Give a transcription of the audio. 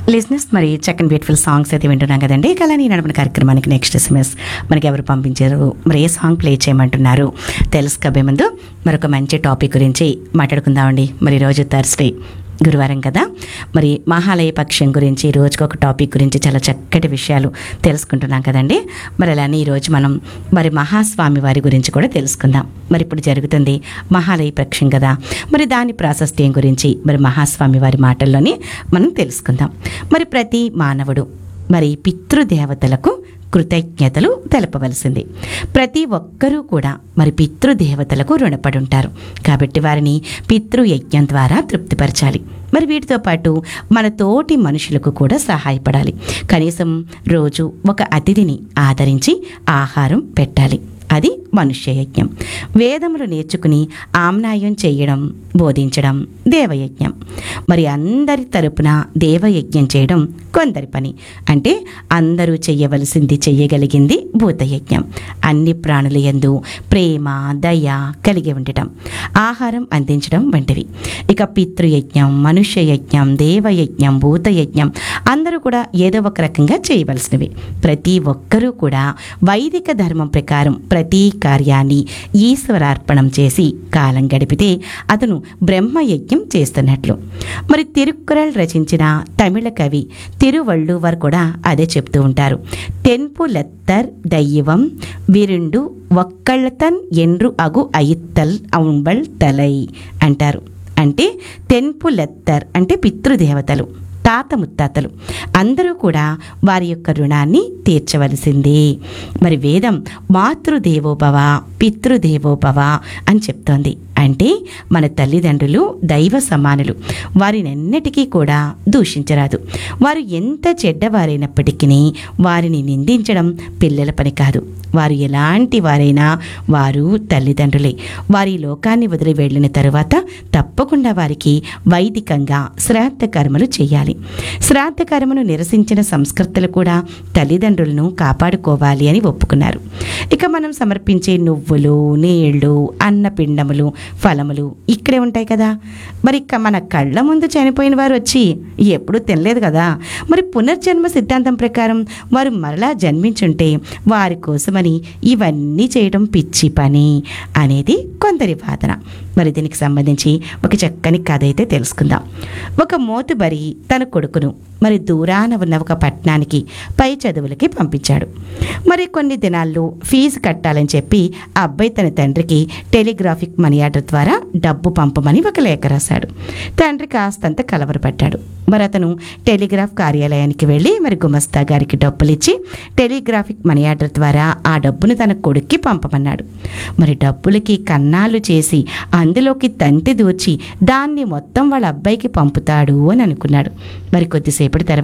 లిజినెస్ మరి చక్కని బ్యూటిఫుల్ సాంగ్స్ అయితే వింటున్నాం కదండి కళని నడపన కార్యక్రమానికి నెక్స్ట్ ఎస్ఎంఎస్ మనకి ఎవరు పంపించారు మరి ఏ సాంగ్ ప్లే చేయమంటున్నారు తెలుసుకోబే ముందు మరొక మంచి టాపిక్ గురించి మాట్లాడుకుందామండి మరి రోజు థర్స్డే గురువారం కదా మరి మహాలయ పక్షం గురించి రోజుకొక టాపిక్ గురించి చాలా చక్కటి విషయాలు తెలుసుకుంటున్నాం కదండి మరి అలానే ఈరోజు మనం మరి మహాస్వామి వారి గురించి కూడా తెలుసుకుందాం మరి ఇప్పుడు జరుగుతుంది మహాలయ పక్షం కదా మరి దాని ప్రాశస్త్యం గురించి మరి మహాస్వామి వారి మాటల్లోనే మనం తెలుసుకుందాం మరి ప్రతి మానవుడు మరి పితృదేవతలకు కృతజ్ఞతలు తెలపవలసింది ప్రతి ఒక్కరూ కూడా మరి పితృదేవతలకు రుణపడి ఉంటారు కాబట్టి వారిని పితృయజ్ఞం ద్వారా తృప్తిపరచాలి మరి వీటితో పాటు మన తోటి మనుషులకు కూడా సహాయపడాలి కనీసం రోజు ఒక అతిథిని ఆదరించి ఆహారం పెట్టాలి అది మనుష్య యజ్ఞం వేదములు నేర్చుకుని ఆమ్నాయం చేయడం బోధించడం దేవయజ్ఞం మరి అందరి తరపున దేవయజ్ఞం చేయడం కొందరి పని అంటే అందరూ చెయ్యవలసింది చెయ్యగలిగింది భూతయజ్ఞం అన్ని ప్రాణుల యందు ప్రేమ దయ కలిగి ఉండటం ఆహారం అందించడం వంటివి ఇక పితృయజ్ఞం మనుష్య యజ్ఞం దేవయజ్ఞం భూతయజ్ఞం అందరూ కూడా ఏదో ఒక రకంగా చేయవలసినవి ప్రతి ఒక్కరూ కూడా వైదిక ధర్మం ప్రకారం ప్రతి కార్యాన్ని ఈశ్వరార్పణం చేసి కాలం గడిపితే అతను బ్రహ్మయజ్ఞం చేస్తున్నట్లు మరి తిరుక్కురల్ రచించిన తమిళ కవి తిరువళ్ళువర్ కూడా అదే చెప్తూ ఉంటారు తెన్పు లెత్తర్ దైవం విరుండు ఒక్కళ్ళతన్ ఎండ్రు అగు అయిత్తల్ అవుంబల్ తలై అంటారు అంటే తెన్పు లెత్తర్ అంటే పితృదేవతలు తాత ముత్తాతలు అందరూ కూడా వారి యొక్క రుణాన్ని తీర్చవలసిందే మరి వేదం మాతృదేవోభవ పితృదేవోభవ అని చెప్తోంది అంటే మన తల్లిదండ్రులు దైవ సమానులు వారినెన్నటికీ కూడా దూషించరాదు వారు ఎంత చెడ్డవారైనప్పటికీ వారిని నిందించడం పిల్లల పని కాదు వారు ఎలాంటి వారైనా వారు తల్లిదండ్రులే వారి లోకాన్ని వదిలి వెళ్ళిన తరువాత తప్పకుండా వారికి వైదికంగా శ్రాద్ధ కర్మలు చేయాలి శ్రాద్ధ కర్మను నిరసించిన సంస్కర్తలు కూడా తల్లిదండ్రులను కాపాడుకోవాలి అని ఒప్పుకున్నారు ఇక మనం సమర్పించే నువ్వులు నీళ్లు అన్నపిండములు ఫలములు ఇక్కడే ఉంటాయి కదా మరి ఇక మన కళ్ళ ముందు చనిపోయిన వారు వచ్చి ఎప్పుడూ తినలేదు కదా మరి పునర్జన్మ సిద్ధాంతం ప్రకారం వారు మరలా జన్మించుంటే వారి కోసమని ఇవన్నీ చేయడం పిచ్చి పని అనేది కొందరి వాదన మరి దీనికి సంబంధించి ఒక చక్కని కథ అయితే తెలుసుకుందాం ఒక మోతుబరి తన కొడుకును మరి దూరాన ఉన్న ఒక పట్టణానికి పై చదువులకి పంపించాడు మరి కొన్ని దినాల్లో ఫీజు కట్టాలని చెప్పి ఆ అబ్బాయి తన తండ్రికి టెలిగ్రాఫిక్ మనీ ఆర్డర్ ద్వారా డబ్బు పంపమని ఒక లేఖ రాశాడు తండ్రి కాస్తంత కలవరపడ్డాడు మరి అతను టెలిగ్రాఫ్ కార్యాలయానికి వెళ్ళి మరి గుమస్తా గారికి డబ్బులు ఇచ్చి టెలిగ్రాఫిక్ మనీ ఆర్డర్ ద్వారా ఆ డబ్బును తన కొడుక్కి పంపమన్నాడు మరి డబ్బులకి కన్నాలు చేసి అందులోకి తంతి దూచి దాన్ని మొత్తం వాళ్ళ అబ్బాయికి పంపుతాడు అని అనుకున్నాడు మరి కొద్దిసేపటి తర్వాత